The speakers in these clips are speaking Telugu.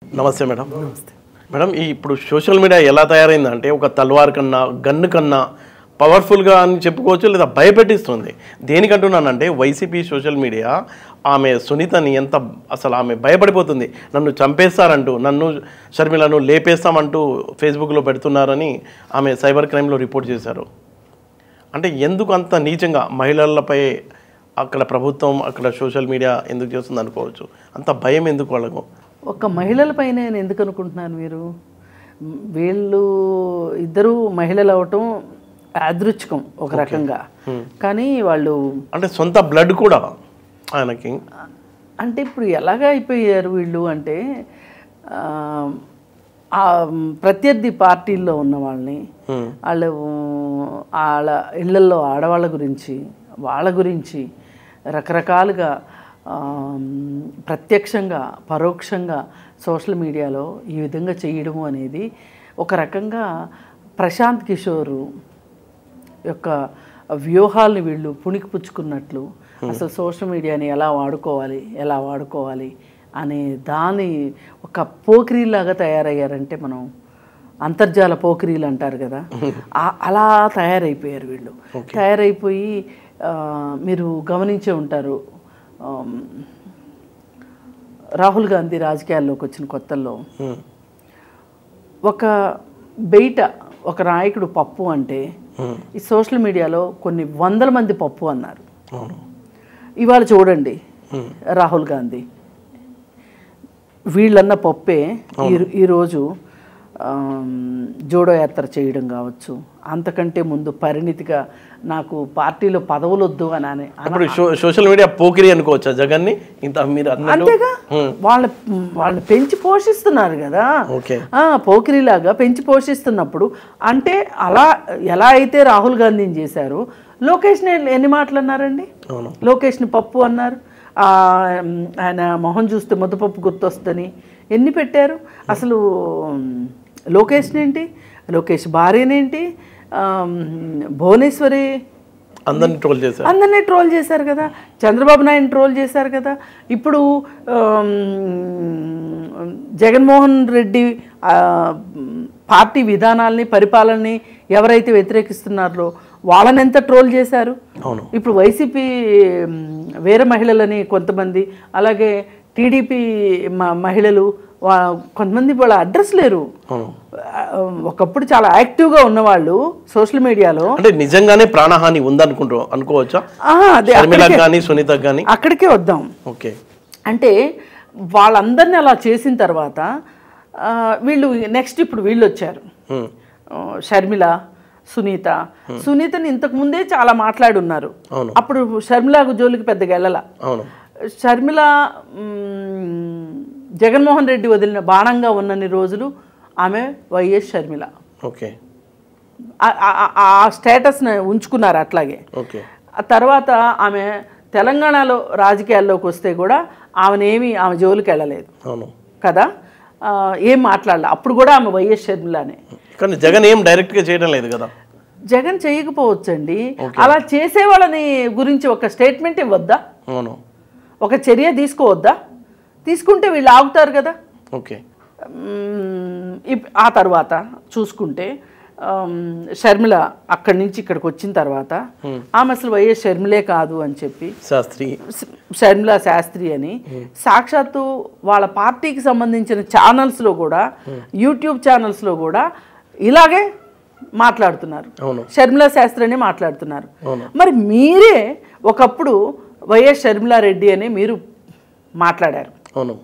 నమస్తే మేడం మేడం ఈ ఇప్పుడు సోషల్ మీడియా ఎలా తయారైందంటే ఒక తల్వార్ కన్నా గన్ను కన్నా పవర్ఫుల్గా అని చెప్పుకోవచ్చు లేదా భయపెట్టిస్తుంది దేనికంటున్నానంటే వైసీపీ సోషల్ మీడియా ఆమె సునీతని ఎంత అసలు ఆమె భయపడిపోతుంది నన్ను చంపేస్తారంటూ నన్ను షర్మిలను లేపేస్తామంటూ ఫేస్బుక్లో పెడుతున్నారని ఆమె సైబర్ క్రైమ్లో రిపోర్ట్ చేశారు అంటే ఎందుకు అంత నీచంగా మహిళలపై అక్కడ ప్రభుత్వం అక్కడ సోషల్ మీడియా ఎందుకు చేస్తుంది అనుకోవచ్చు అంత భయం ఎందుకు వాళ్ళకు ఒక మహిళలపైన నేను ఎందుకు అనుకుంటున్నాను మీరు మ్, వీళ్ళు ఇద్దరు మహిళలు అవటం యాదృచ్ఛికం ఒక రకంగా కానీ వాళ్ళు అంటే సొంత బ్లడ్ కూడా ఆయనకి అంటే ఇప్పుడు ఎలాగ అయిపోయారు వీళ్ళు అంటే ఆ, ఆ ప్రత్యర్థి పార్టీల్లో ఉన్న వాళ్ళని హ్మ్. వాళ్ళు వాళ్ళ ఇళ్ళల్లో ఆడవాళ్ళ గురించి వాళ్ళ గురించి రకరకాలుగా ఆ, ప్రత్యక్షంగా పరోక్షంగా సోషల్ మీడియాలో ఈ విధంగా చేయడము అనేది ఒక రకంగా ప్రశాంత్ కిషోరు యొక్క వ్యూహాల్ని వీళ్ళు పుణికి పుచ్చుకున్నట్లు అసలు సోషల్ మీడియాని ఎలా వాడుకోవాలి ఎలా వాడుకోవాలి అనే దాని ఒక పోకిరీలాగా తయారయ్యారంటే మనం అంతర్జాల పోకిరీలు అంటారు కదా ఆ- అలా తయారైపోయారు వీళ్ళు తయారైపోయి ఆ, మీరు గమనించే ఉంటారు ఆమ్, రాహుల్ గాంధీ రాజకీయాల్లోకి వచ్చిన కొత్తల్లో హ్మ్. ఒక బయట ఒక నాయకుడు పప్పు అంటే హ్మ్. ఈ సోషల్ మీడియాలో కొన్ని వందల మంది పప్పు అన్నారు అవును ఇవాళ చూడండి రాహుల్ గాంధీ వీళ్ళన్న పప్పే ఈ- ఈరోజు ఆమ్, జోడో యాత్ర చేయడం కావచ్చు అంతకంటే ముందు పరిణితిగా నాకు పార్టీలో పదవులు వద్దు అని అని ఇప్పుడు సో- సోషల్ మీడియా పోకిరి అనుకోవచ్చా జగన్ని ఇంత మీరు అన్నట్టు అంతేగా వాళ్ళ వాళ్ళని పెంచి పోషిస్తున్నారు కదా ఓకే ఆ, పోకిరిలాగా పెంచి పోషిస్తున్నప్పుడు అంటే అలా ఎలా అయితే రాహుల్ గాంధీని చేశారు లోకేష్ని ఎన్ని మాటలు అన్నారండి అవును లోకేష్ని పప్పు అన్నారు ఆ, ఉమ్, ఆయన మొహం చూస్తే ముద్దపప్పు గుర్తొస్తుందని ఎన్ని పెట్టారు అసలు ఉమ్, లోకేష్ని ఏంటి లోకేష్ భార్యనేంటి ఆ, ఉమ్, భువనేశ్వరి అందరిని ట్రోల్ చేశారు అందరినీ ట్రోల్ చేశారు కదా చంద్రబాబు నాయుడు ట్రోల్ చేశారు కదా ఇప్పుడు ఆమ్, జగన్మోహన్ రెడ్డి ఆ, పార్టీ విధానాల్ని పరిపాలనని ఎవరైతే వ్యతిరేకిస్తున్నారో వాళ్ళని ఎంత ట్రోల్ చేశారు అవును ఇప్పుడు వైసీపీ మ్, వేరే మహిళలని కొంతమంది అలాగే టీడీపీ మ- మహిళలు వా- కొంతమంది వాళ్ళ అడ్రస్ లేరు అవును ఆ, ఒకప్పుడు చాలా యాక్టివ్గా ఉన్నవాళ్ళు సోషల్ మీడియాలో అంటే నిజంగానే ప్రాణహాని ఉందనుకుంటూ అనుకోవచ్చా ఆహా, అదే షర్మిలకు కానీ సునీతకు కానీ అక్కడికే వద్దాం ఓకే అంటే వాళ్ళందరినీ అలా చేసిన తర్వాత ఆ, వీళ్ళు నెక్స్ట్ ఇప్పుడు వీళ్ళు వచ్చారు హ్మ్. ఆ, షర్మిల సునీత సునీతని ఇంతకు ముందే చాలా మాట్లాడున్నారు అవును అప్పుడు షర్మిల జోలికి పెద్దగా వెళ్ళాల అవును షర్మిల మ్, జగన్మోహన్ రెడ్డి వదిలిన బాణంగా ఉన్నన్ని రోజులు ఆమె వైఎస్ షర్మిల ఓకే ఆ- ఆ- ఆ స్టేటస్ని ఉంచుకున్నారు అట్లాగే ఓకే ఆ తర్వాత ఆమె తెలంగాణలో రాజకీయాల్లోకి వస్తే కూడా ఆమెనేమి ఆమె జోలికి వెళ్ళలేదు అవును కదా ఆ, ఏం మాట్లాడలే అప్పుడు కూడా ఆమె వైఎస్ షర్మిలానే కానీ జగన్ ఏం డైరెక్ట్గా చేయడం లేదు కదా జగన్ చేయకపోవచ్చండి అలా చేసే వాళ్ళని గురించి ఒక స్టేట్మెంట్ ఇవ్వద్దా అవును ఒక చర్య తీసుకోవద్దా తీసుకుంటే వీళ్ళు ఆగుతారు కదా ఓకే మ్మ్, ఇప్- ఆ తర్వాత చూసుకుంటే ఆమ్, షర్మిల అక్కడి నుంచి ఇక్కడికి వచ్చిన తర్వాత ఆమె అసలు వైఎస్ షర్మిలే కాదు అని చెప్పి శాస్త్రి శ- షర్మిల శాస్త్రి అని సాక్షాత్తు వాళ్ళ పార్టీకి సంబంధించిన ఛానల్స్లో కూడా యూట్యూబ్ ఛానల్స్లో కూడా ఇలాగే మాట్లాడుతున్నారు అవును షర్మిల శాస్త్రి అని మాట్లాడుతున్నారు అవును. మరి మీరే ఒకప్పుడు వైఎస్ షర్మిలారెడ్డి అని మీరు మాట్లాడారు అవును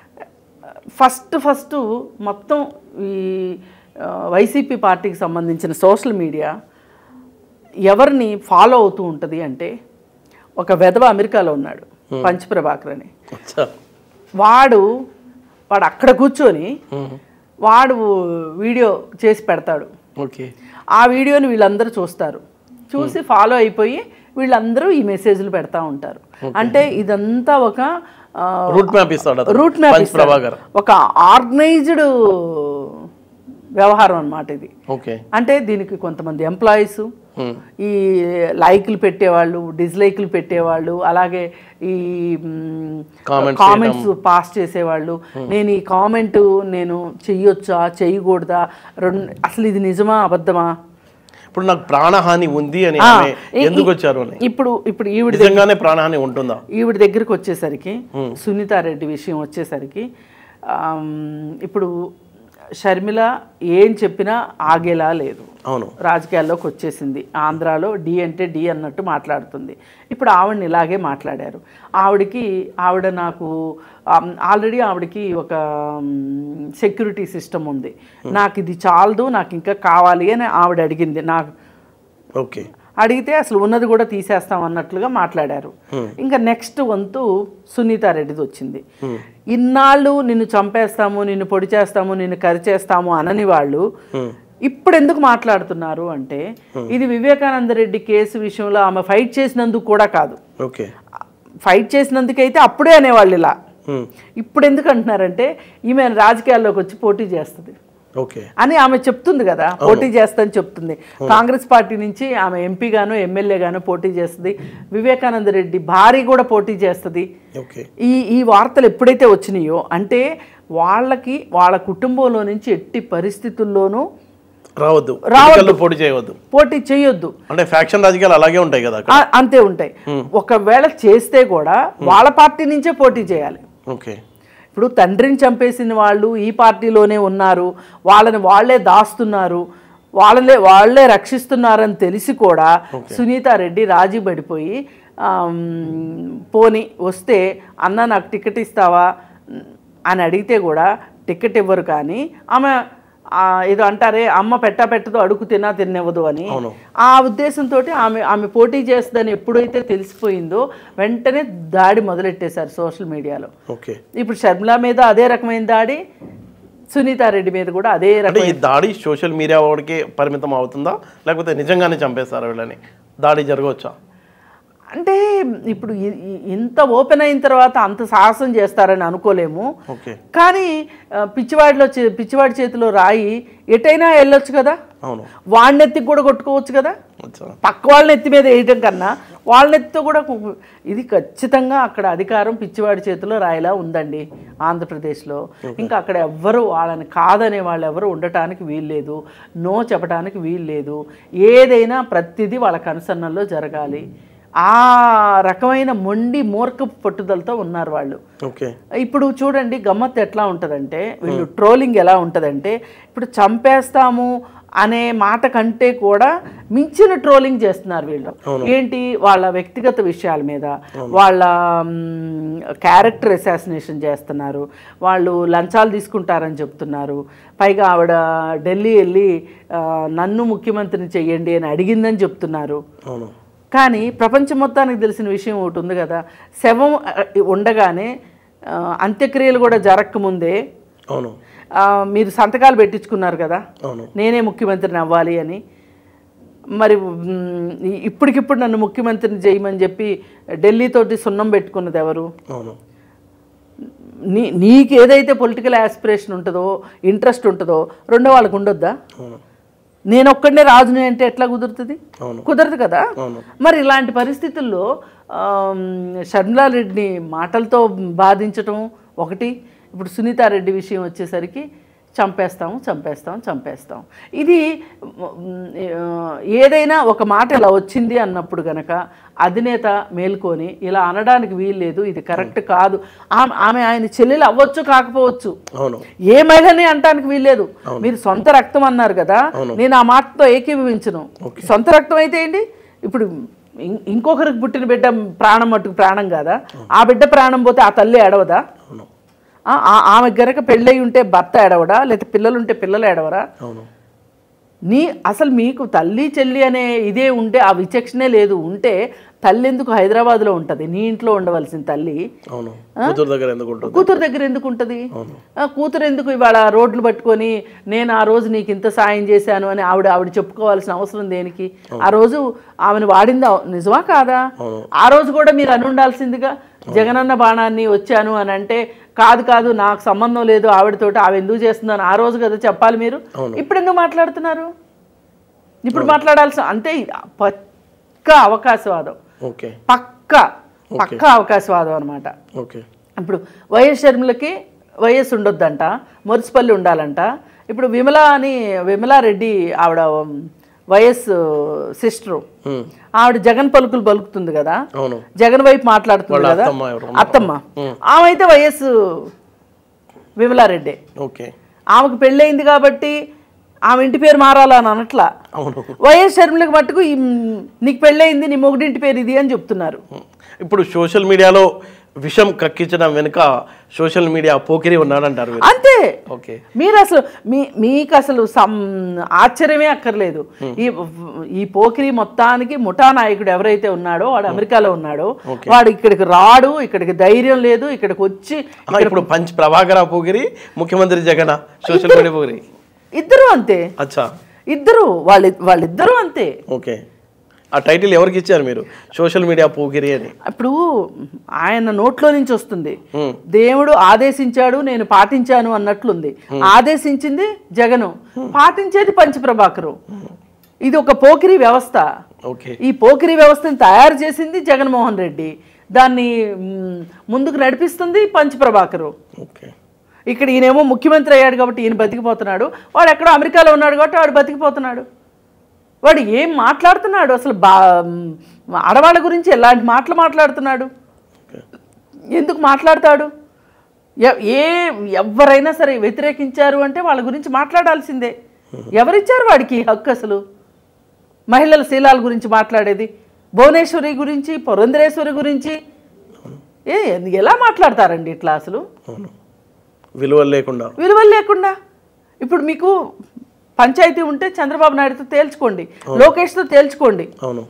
ఫస్ట్ ఫస్ట్ మొత్తం ఈ ఆ, వైసీపీ పార్టీకి సంబంధించిన సోషల్ మీడియా ఎవరిని ఫాలో అవుతూ ఉంటుంది అంటే ఒక వెధవ అమెరికాలో ఉన్నాడు పంచప్రభాకర్ అని అచ్చా వాడు వాడు అక్కడ కూర్చొని హ్మ్. వాడు వీడియో చేసి పెడతాడు ఓకే ఆ వీడియోని వీళ్ళందరూ చూస్తారు చూసి ఫాలో అయిపోయి వీళ్ళందరూ ఈ మెసేజ్లు పెడతా ఉంటారు అంటే ఇదంతా ఒక ఆ, రూట్ మ్యాప్ ఇస్తాడు అతను. రూట్ మ్యాప్ పంచ్ ఇస్తాడు. ప్రభాకర్ ఒక ఆర్గనైజ్డ్ వ్యవహారం అన్నమాట ఇది ఓకే అంటే దీనికి కొంతమంది ఎంప్లాయీస్ ఈ లైక్లు పెట్టేవాళ్ళు డిస్లైక్లు పెట్టేవాళ్ళు అలాగే ఈ Comments కామెంట్స్ పాస్ చేసేవాళ్ళు నేను ఈ కామెంట్ నేను చెయ్యొచ్చా చెయ్యకూడదా రెండు అసలు ఇది నిజమా అబద్ధమా ఇప్పుడు నాకు ప్రాణహాని ఉంది అని ఆ, ఆమె ఈ- ఎందుకు వచ్చారు అని ఇప్పుడు ఇప్పుడు ఈవిడ నిజంగానే ప్రాణహాని ఉంటుందా ఈవిడ దగ్గరికి వచ్చేసరికి సునీతారెడ్డి విషయం వచ్చేసరికి ఆమ్, ఇప్పుడు షర్మిల ఏం చెప్పినా ఆగేలా లేదు అవును రాజకీయాల్లోకి వచ్చేసింది ఆంధ్రాలో డి అంటే డి అన్నట్టు మాట్లాడుతుంది ఇప్పుడు ఆవిడని ఇలాగే మాట్లాడారు ఆవిడకి ఆవిడ నాకు ఆల్రెడీ ఆవిడకి ఒక సెక్యూరిటీ సిస్టమ్ ఉంది నాకు ఇది చాలదు నాకు ఇంకా కావాలి అని ఆవిడ అడిగింది నాకు ఓకే అడిగితే అసలు ఉన్నది కూడా తీసేస్తాం అన్నట్లుగా మాట్లాడారు ఇంకా నెక్స్ట్ వంతు సునీతారెడ్డిది వచ్చింది ఇన్నాళ్ళు నిన్ను చంపేస్తాము నిన్ను పొడి చేస్తాము నిన్ను కరిచేస్తాము అనని వాళ్ళు ఇప్పుడు ఎందుకు మాట్లాడుతున్నారు అంటే ఇది వివేకానంద రెడ్డి కేసు విషయంలో ఆమె ఫైట్ చేసినందుకు కూడా కాదు ఓకే ఫైట్ చేసినందుకైతే అప్పుడే అనేవాళ్ళు ఇలా ఉమ్, ఇప్పుడు ఎందుకు అంటున్నారంటే ఈమె రాజకీయాల్లోకి వచ్చి పోటీ చేస్తుంది ఓకే అని ఆమె చెప్తుంది కదా పోటీ చేస్తని చెప్తుంది కాంగ్రెస్ పార్టీ నుంచి ఆమె ఎంపీగాను ఎమ్మెల్యేగాను పోటీ చేస్తుంది వివేకానంద రెడ్డి భార్య కూడా పోటీ చేస్తుంది ఓకే ఈ ఈ వార్తలు ఎప్పుడైతే వచ్చినాయో అంటే వాళ్ళకి వాళ్ళ కుటుంబంలో నుంచి ఎట్టి పరిస్థితుల్లోనూ రావద్దు రావద్దు. ఎన్నికల్లో పోటీ చేయవద్దు పోటీ చేయొద్దు అంటే ఫ్యాక్షన్ రాజకీయాలు అలాగే ఉంటాయి కదా అక్కడ ఆ- అంతే ఉంటాయి ఒకవేళ చేస్తే కూడా వాళ్ళ పార్టీ నుంచే పోటీ చేయాలి ఓకే ఇప్పుడు తండ్రిని చంపేసిన వాళ్ళు ఈ పార్టీలోనే ఉన్నారు వాళ్ళని వాళ్ళే దాస్తున్నారు వాళ్ళే వాళ్ళే రక్షిస్తున్నారని తెలిసి కూడా సునీతారెడ్డి రాజీ పడిపోయి ఆమ్, పోని వస్తే అన్న నాకు టికెట్ ఇస్తావా అని అడిగితే కూడా టికెట్ ఇవ్వరు కానీ ఆమె ఆ, ఏదో అంటారే అమ్మ పెట్టా పెట్టదు అడుగు తిన్నా తినివ్వదు అని అవును. ఆ ఉద్దేశంతో ఆమె ఆమె పోటీ చేస్తుందని ఎప్పుడైతే తెలిసిపోయిందో వెంటనే దాడి మొదలెట్టేశారు సోషల్ మీడియాలో ఓకే ఇప్పుడు షర్మిల మీద అదే రకమైన దాడి సునీతారెడ్డి మీద కూడా అదే రకం అంటే ఈ దాడి సోషల్ మీడియా వాడికే పరిమితం అవుతుందా లేకపోతే నిజంగానే చంపేస్తారా వీళ్ళని దాడి జరగవచ్చా అంటే ఇప్పుడు ఇ- ఇ- ఇంత ఓపెన్ అయిన తర్వాత అంత సాహసం చేస్తారని అనుకోలేము ఓకే కానీ ఆ, పిచ్చివాడిలో చే- పిచ్చివాడి చేతిలో రాయి ఎటైనా వెళ్ళొచ్చు కదా అవును వాడిని ఎత్తికి కూడా కొట్టుకోవచ్చు కదా అచ్చా పక్క వాళ్ళని ఎత్తి మీద వేయటం కన్నా వాళ్ళని ఎత్తితో కూడా కు- ఇది ఖచ్చితంగా అక్కడ అధికారం పిచ్చివాడి చేతిలో రాయిలా ఉందండి ఆంధ్రప్రదేశ్లో ఇంకా అక్కడ ఎవ్వరు వాళ్ళని కాదనే వాళ్ళు ఎవరు ఉండటానికి వీల్లేదు నో చెప్పడానికి వీల్లేదు ఏదైనా ప్రతిదీ వాళ్ళ కనుసన్నల్లో జరగాలి ఆ రకమైన మొండి మూర్ఖపు పట్టుదలతో ఉన్నారు వాళ్ళు ఓకే ఇప్పుడు చూడండి గమ్మత్ ఎట్లా ఉంటుందంటే వీళ్ళు ట్రోలింగ్ ఎలా ఉంటుందంటే ఇప్పుడు చంపేస్తాము అనే మాట కంటే కూడా మించిన ట్రోలింగ్ చేస్తున్నారు వీళ్ళు ఏంటి వాళ్ళ వ్యక్తిగత విషయాల మీద వాళ్ళ క్యారెక్టర్ అసాసినేషన్ చేస్తున్నారు వాళ్ళు లంచాలు తీసుకుంటారని చెప్తున్నారు పైగా ఆవిడ ఢిల్లీ వెళ్ళి ఆ, నన్ను ముఖ్యమంత్రిని చెయ్యండి అని అడిగిందని చెప్తున్నారు అవును కానీ ప్రపంచం మొత్తానికి తెలిసిన విషయం ఒకటి ఉంది కదా శవం ఆ, ఉండగానే ఆ, అంత్యక్రియలు కూడా జరగకముందే అవును ఆ, మీరు సంతకాలు పెట్టించుకున్నారు కదా అవును నేనే ముఖ్యమంత్రిని అవ్వాలి అని మరి మ్, ఈ- ఇప్పటికిప్పుడు నన్ను ముఖ్యమంత్రిని చేయమని చెప్పి ఢిల్లీతోటి సున్నం పెట్టుకున్నది ఎవరు అవును నీ నీకు ఏదైతే పొలిటికల్ ఆస్పిరేషన్ ఉంటుందో ఇంట్రెస్ట్ ఉంటుందో రెండో వాళ్ళకు ఉండొద్దా అవును నేను ఒక్కడనే రాజుని అంటే ఎట్లా కుదురుతుంది అవును కుదరదు కదా అవును మరి ఇలాంటి పరిస్థితుల్లో ఆమ్, షర్మిలారెడ్డిని మాటలతో బాధించటం ఒకటి ఇప్పుడు సునీతారెడ్డి విషయం వచ్చేసరికి చంపేస్తాం చంపేస్తాం చంపేస్తాం ఇది మ్, ఆ, ఏదైనా ఒక మాట ఇలా వచ్చింది అన్నప్పుడు గనక అధినేత మేల్కొని ఇలా అనడానికి వీల్లేదు ఇది కరెక్ట్ కాదు ఆమె ఆమె ఆయన చెల్లెలు అవ్వచ్చు కాకపోవచ్చు అవును ఏ మహిళని అంటానికి వీల్లేదు మీరు సొంత రక్తం అన్నారు కదా నేను ఆ మాటతో ఏకీభవించను సొంత రక్తం అయితే ఏంటి ఇప్పుడు ఇం- ఇంకొకరికి పుట్టిన బిడ్డ ప్రాణం మట్టుకు ప్రాణం కాదా ఆ బిడ్డ ప్రాణం పోతే ఆ తల్లి ఏడవదా అవును ఆ- ఆ- ఆమె గనక పెళ్ళై ఉంటే భర్త ఏడవడా లేకపోతే పిల్లలు ఉంటే పిల్లలు ఏడవరా అవును నీ అసలు మీకు తల్లి చెల్లి అనే ఇదే ఉంటే ఆ విచక్షణే లేదు ఉంటే తల్లి ఎందుకు హైదరాబాద్లో ఉంటుంది నీ ఇంట్లో ఉండవలసిన తల్లి అవును కూతురు దగ్గర ఎందుకు ఉంటుంది కూతురు దగ్గర ఎందుకు ఉంటుంది ఆ, కూతురు ఎందుకు ఇవాళ రోడ్లు పట్టుకొని నేను ఆ రోజు నీకు ఇంత సాయం చేశాను అని ఆవిడ ఆవిడ చెప్పుకోవాల్సిన అవసరం దేనికి ఆ రోజు ఆమెను వాడింది అవ- నిజమా కాదా అవును. ఆ రోజు కూడా మీరు అని ఉండాల్సిందిగా జగనన్న బాణాన్ని వచ్చాను అని అంటే కాదు కాదు నాకు సంబంధం లేదు ఆవిడతోటి ఆమె ఎందుకు చేస్తుందని ఆ రోజు కదా చెప్పాలి మీరు ఇప్పుడు ఎందుకు మాట్లాడుతున్నారు ఇప్పుడు మాట్లాడాల్సిన అంతే ఇది పక్క అవకాశవాదం ఓకే పక్క పక్క అవకాశవాదం అనమాట ఓకే ఇప్పుడు వైఎస్ షర్మిలకి వైఎస్ ఉండొద్దంట మురిసిపల్లి ఉండాలంట ఇప్పుడు విమల అని విమలారెడ్డి ఆవిడ ఉమ్, వైఎస్ సిస్టరు ఉమ్, ఆవిడ జగన్ పలుకులు పలుకుతుంది కదా అవును జగన్ వైపు మాట్లాడుతుంది వాళ్ళ కదా అత్తమ్మ ఎవరు? అత్తమ్మ ఆమె అయితే వైఎస్ విమలారెడ్డి ఓకే ఆమెకు పెళ్ళయింది కాబట్టి ఆమె ఇంటి పేరు మారాలని అనట్లా అవును వైఎస్ షర్మిలకు మట్టుకు ఈ, మ్, నీకు పెళ్ళయింది నీ మొగుడింటి పేరు ఇది అని చెప్తున్నారు ఇప్పుడు సోషల్ మీడియాలో విషం కక్కించడం వెనుక సోషల్ మీడియా పోకిరి ఉన్నాడంటారు మీరు. అంతే ఓకే మీరు అసలు మీ మీకు అసలు సం ఆశ్చర్యమే అక్కర్లేదు ఈ ఈ పోకిరి మొత్తానికి ముఠా నాయకుడు ఎవరైతే ఉన్నాడో వాడు అమెరికాలో ఉన్నాడో వాడు ఇక్కడికి రాడు ఇక్కడికి ధైర్యం లేదు ఇక్కడికి వచ్చి ఆ, ఇప్పుడు పంచ్ ప్రభాకర పోకిరి ముఖ్యమంత్రి జగన్ సోషల్ మీడియా పోకిరి ఇద్దరు అంతే అచ్చా ఇద్దరు వాళ్ళ వాళ్ళిద్దరూ అంతే ఓకే ఆ టైటిల్ ఎవరికి ఇచ్చారు మీరు సోషల్ మీడియా పోకిరి అని ఇప్పుడు ఆయన నోట్లో నుంచి వస్తుంది Hmm. దేవుడు ఆదేశించాడు నేను పాటించాను అన్నట్లుంది ఆదేశించింది జగను పాటించేది పంచప్రభాకరు ఇది ఒక పోకిరి వ్యవస్థ ఓకే ఈ పోకిరి వ్యవస్థను తయారు చేసింది జగన్మోహన్ రెడ్డి దాన్ని మ్, ముందుకు నడిపిస్తుంది పంచప్రభాకరు ఓకే ఇక్కడ ఈయనేమో ముఖ్యమంత్రి అయ్యాడు కాబట్టి ఈయన బతికిపోతున్నాడు వాడు ఎక్కడో అమెరికాలో ఉన్నాడు కాబట్టి వాడు బతికిపోతున్నాడు వాడు ఏం మాట్లాడుతున్నాడు అసలు బా మ్, ఆడవాళ్ళ గురించి ఎలాంటి మాటలు మాట్లాడుతున్నాడు ఓకే ఎందుకు మాట్లాడతాడు ఎ- ఏ ఎవరైనా సరే వ్యతిరేకించారు అంటే వాళ్ళ గురించి మాట్లాడాల్సిందే ఎవరిచ్చారు వాడికి ఈ హక్కు అసలు మహిళల శీలాల గురించి మాట్లాడేది భువనేశ్వరి గురించి పురంధరేశ్వరి గురించి ఏ ఎలా మాట్లాడతారండి ఇట్లా అసలు అవును విలువలు లేకుండా విలువలు లేకుండా ఇప్పుడు మీకు పంచాయతీ ఉంటే చంద్రబాబు నాయుడుతో తేల్చుకోండి లోకేష్తో తేల్చుకోండి అవును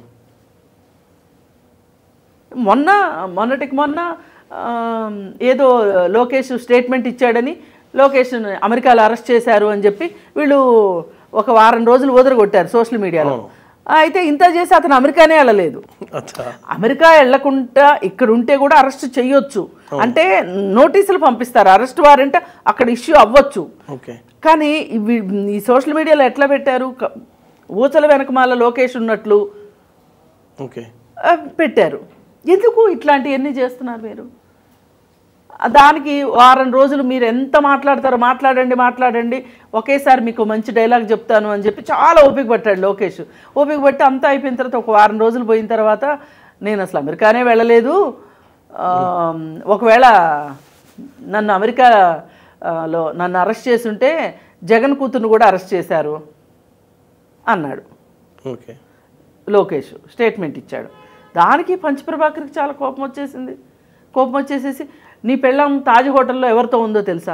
మొన్న మొన్నటికి మొన్న ఆ, ఏదో లోకేష్ స్టేట్మెంట్ ఇచ్చాడని లోకేష్ అమెరికాలో అరెస్ట్ చేశారు అని చెప్పి వీళ్ళు ఒక వారం రోజులు వదలగొట్టారు సోషల్ మీడియాలో అయితే ఇంత చేసి అతను అమెరికానే వెళ్ళలేదు అచ్చా అమెరికా వెళ్లకుండా ఇక్కడ ఉంటే కూడా అరెస్ట్ చేయొచ్చు అంటే నోటీసులు పంపిస్తారు అరెస్ట్ వారెంట్ అక్కడ ఇష్యూ అవ్వచ్చు ఓకే కానీ ఇవి ఈ సోషల్ మీడియాలో ఎట్లా పెట్టారు క- ఊచల వెనకమాల లోకేష్ ఉన్నట్లు ఓకే ఆ, పెట్టారు ఎందుకు ఇట్లాంటివన్నీ చేస్తున్నారు మీరు ఆ, దానికి వారం రోజులు మీరు ఎంత మాట్లాడతారో మాట్లాడండి మాట్లాడండి ఒకేసారి మీకు మంచి డైలాగ్ చెప్తాను అని చెప్పి చాలా ఓపిక పట్టాడు లోకేష్ ఓపిక పట్టి అంతా అయిపోయిన తర్వాత ఒక వారం రోజులు పోయిన తర్వాత నేను అసలు అమెరికానే వెళ్ళలేదు ఆ, ఒకవేళ నన్ను అమెరికా ఆ, లో నన్ను అరెస్ట్ చేసి ఉంటే జగన్ కూతుర్ని కూడా అరెస్ట్ చేశారు అన్నాడు ఓకే లోకేష్ స్టేట్మెంట్ ఇచ్చాడు దానికి పంచప్రభాకర్కి చాలా కోపం వచ్చేసింది కోపం వచ్చేసేసి నీ పెళ్ళం తాజ్ హోటల్లో ఎవరితో ఉందో తెలుసా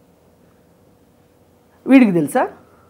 వీడికి తెలుసా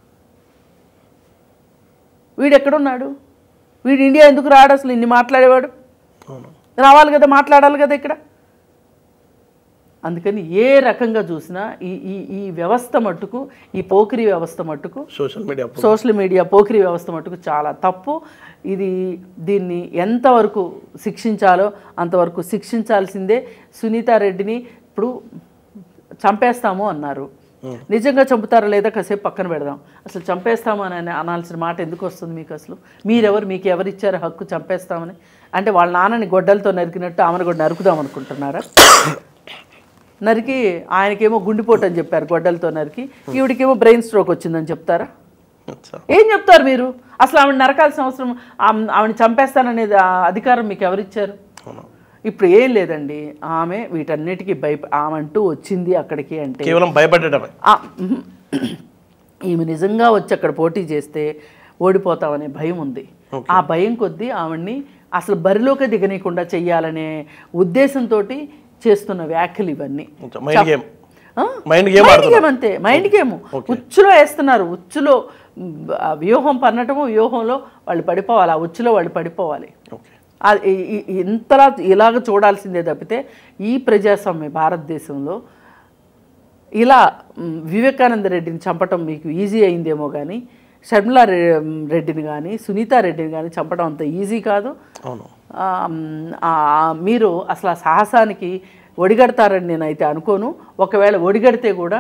వీడు ఎక్కడున్నాడు వీడు ఇండియా ఎందుకు రాడు అసలు ఇన్ని మాట్లాడేవాడు అవును రావాలి కదా మాట్లాడాలి కదా ఇక్కడ అందుకని ఏ రకంగా చూసినా ఈ ఈ ఈ వ్యవస్థ మట్టుకు ఈ పోకిరి వ్యవస్థ మట్టుకు సోషల్ మీడియా పో- సోషల్ మీడియా పోకిరి వ్యవస్థ మటుకు చాలా తప్పు ఇది దీన్ని ఎంతవరకు శిక్షించాలో అంతవరకు శిక్షించాల్సిందే సునీతారెడ్డిని ఇప్పుడు చంపేస్తాము అన్నారు నిజంగా చంపుతారా లేదా కాసేపు పక్కన పెడదాం అసలు చంపేస్తాము అని అని అనాల్సిన మాట ఎందుకు వస్తుంది మీకు అసలు మీరెవరు మీకు ఎవరు ఇచ్చారు హక్కు చంపేస్తామని అంటే వాళ్ళ నాన్నని గొడ్డలతో నరికినట్టు ఆమెను కూడా నరుకుదాం అనుకుంటున్నారా నరికి ఆయనకేమో గుండెపోటు అని చెప్పారు గొడ్డలతో నరికి ఈవిడికేమో బ్రెయిన్ స్ట్రోక్ వచ్చిందని చెప్తారా అచ్చా ఏం చెప్తారు మీరు అసలు ఆవిడ నరకాల్సిన అవసరం ఆమె- ఆవిడని చంపేస్తాననేది ఆ అధికారం మీకు ఎవరిచ్చారు అవును ఇప్పుడు ఏం లేదండి ఆమె వీటన్నిటికీ భయప ఆమె అంటూ వచ్చింది అక్కడికి అంటే కేవలం భయపడటమే ఆ, మ్మ్. ఈమె నిజంగా వచ్చి అక్కడ పోటీ చేస్తే ఓడిపోతామనే భయం ఉంది ఆ భయం కొద్దీ ఆవిడ్ని అసలు బరిలోకి దిగనీయకుండా చెయ్యాలనే ఉద్దేశంతో చేస్తున్న వ్యాఖ్యలు ఇవన్నీ అచ్చా, మైండ్ గేమ్ ఆ? మైండ్ గేమ్ మైండ్ గేమ్ అంతే మైండ్ గేమ్ ఉచ్చులో వేస్తున్నారు ఉచ్చులో మ్, ఆ వ్యూహం పన్నటము వ్యూహంలో వాళ్ళు పడిపోవాలి ఆ ఉచ్చులో వాళ్ళు పడిపోవాలి ఓకే ఆ- ఈ- ఈ- ఇంతలా ఇలాగ చూడాల్సిందే తప్పితే ఈ ప్రజాస్వామ్య భారతదేశంలో ఇలా మ్, వివేకానంద రెడ్డిని చంపటం మీకు ఈజీ అయిందేమో కానీ షర్మిలా రె- రెడ్డిని కానీ సునీతా రెడ్డిని కానీ చంపడం అంత ఈజీ కాదు అవును ఆ, మ్, ఆ, మీరు అసలు ఆ సాహసానికి ఒడిగడతారని నేనైతే అనుకోను ఒకవేళ ఒడిగడితే కూడా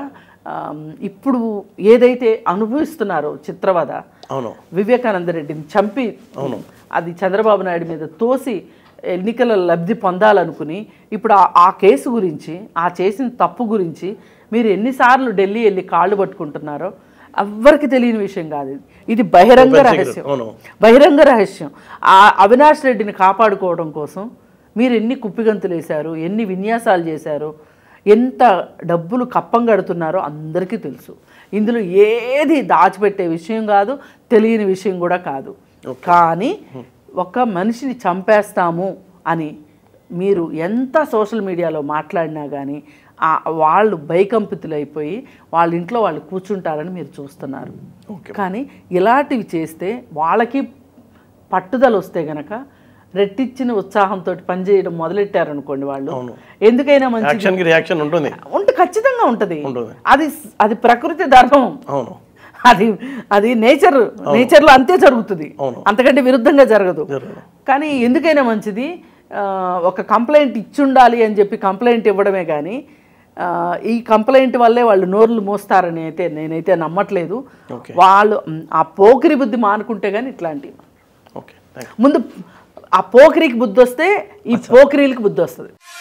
ఆమ్, ఇప్పుడు ఏదైతే అనుభవిస్తున్నారో చిత్రవద అవును వివేకానంద రెడ్డిని చంపి అది చంద్రబాబు నాయుడు మీద తోసి ఎన్నికల లబ్ధి పొందాలనుకుని ఇప్పుడు ఆ- ఆ కేసు గురించి ఆ చేసిన తప్పు గురించి మీరు ఎన్నిసార్లు ఢిల్లీ వెళ్ళి కాళ్ళు పట్టుకుంటున్నారో ఎవ్వరికి తెలియని విషయం కాదు ఇది ఇది బహిరంగ రహస్యం అవును బహిరంగ రహస్యం ఆ అవినాష్ రెడ్డిని కాపాడుకోవడం కోసం మీరు ఎన్ని కుప్పిగంతులు వేశారు ఎన్ని విన్యాసాలు చేశారు ఎంత డబ్బులు కప్పం కడుతున్నారో అందరికీ తెలుసు ఇందులో ఏది దాచిపెట్టే విషయం కాదు తెలియని విషయం కూడా కాదు కానీ ఒక మనిషిని చంపేస్తాము అని మీరు ఎంత సోషల్ మీడియాలో మాట్లాడినా కానీ ఆ వాళ్ళు భయకంపితులైపోయి వాళ్ళ ఇంట్లో వాళ్ళు కూర్చుంటారని మీరు చూస్తున్నారు ఓకే కానీ ఇలాంటివి చేస్తే వాళ్ళకి పట్టుదల వస్తే గనక రెట్టిచ్చిన ఉత్సాహంతో పనిచేయడం మొదలెట్టారనుకోండి వాళ్ళు అవును. ఎందుకైనా మంచి యాక్షన్కి రియాక్షన్ ఉంటుంది ఉంటే ఖచ్చితంగా ఉంటుంది ఉంటుంది. అది అది ప్రకృతి ధర్మం అవును అది అది నేచర్ నేచర్లో అంతే జరుగుతుంది అవును. అంతకంటే విరుద్ధంగా జరగదు జరగదు. కానీ ఎందుకైనా మంచిది ఆ, ఒక కంప్లైంట్ ఇచ్చుండాలి అని చెప్పి కంప్లైంట్ ఇవ్వడమే కానీ ఆ, ఈ కంప్లైంట్ వల్లే వాళ్ళు నోర్లు మోస్తారని అయితే నేనైతే నమ్మట్లేదు ఓకే. వాళ్ళు మ్, ఆ పోకిరి బుద్ధి మానుకుంటే కానీ ఇట్లాంటివి ఓకే థ్యాంక్ ముందు ఆ పోకిరికి బుద్ధి వస్తే ఈ పోకిరీలకి బుద్ధి వస్తుంది